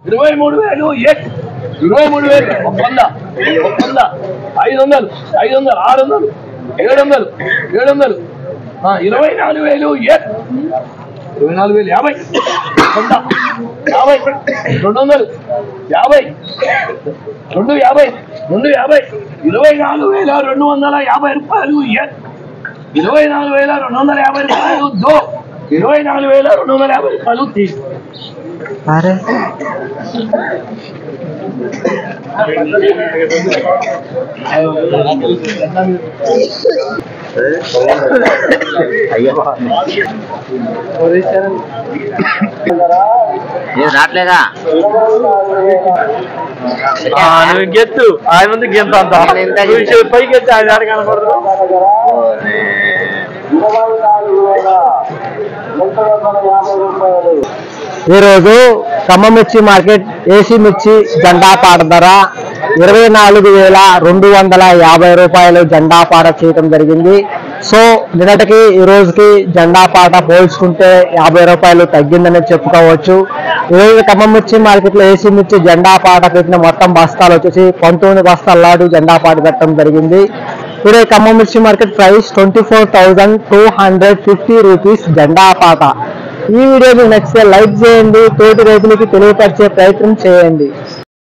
ఇరవై మూడు వేలు ఎట్ ఇరవై మూడు వేలు ఒక వంద ఒక వంద ఐదు వందలు ఐదు వందలు ఆరు వందలు ఏడు వందలు ఏడు వందలు ఆ, ఇరవై నాలుగు వేలు ఎట్ ఇరవై నాలుగు వేలు యాభై వంద యాభై రెండు వందలు యాభై రెండు యాభై రెండు యాభై ఇరవై నాలుగు వేల రెండు వందల యాభై రూపాయలు ఎట్ ఇరవై నాలుగు వేల రెండు వందల యాభై రూపాయలు దో ఇరవై నాలుగు వేల రెండు వందల యాభై రూపాయలు తీసు అరే నేను రావట్లేదా నువ్వు గెత్తు ఆయన ముందు గెంత అంత నువ్వు పైకి ఎత్తి ఆయన ఆడ కనపడదు ఈరోజు ఖమ్మం మిర్చి మార్కెట్ ఏసీ మిర్చి జెండా పాట ధర ఇరవై నాలుగు వేల రెండు వందల యాభై రూపాయలు జెండా పాట చేయడం జరిగింది సో నిన్నటికి ఈ రోజుకి జెండా పాట పోల్చుకుంటే యాభై రూపాయలు తగ్గిందని చెప్పుకోవచ్చు ఈరోజు ఖమ్మం మిర్చి మార్కెట్ లో ఏసీ మిర్చి జెండా పాట పెట్టిన మొత్తం బస్తాలు వచ్చేసి పంతొమ్మిది బస్తాల లాడు జెండా పాట పెట్టడం జరిగింది ఈరోజు ఖమ్మం మిర్చి market price twenty four thousand two hundred fifty rupees జెండా పాట ఈ వీడియో మీకు నచ్చితే లైక్ చేయండి తోటి రైతులకి తెలియపరిచే ప్రయత్నం చేయండి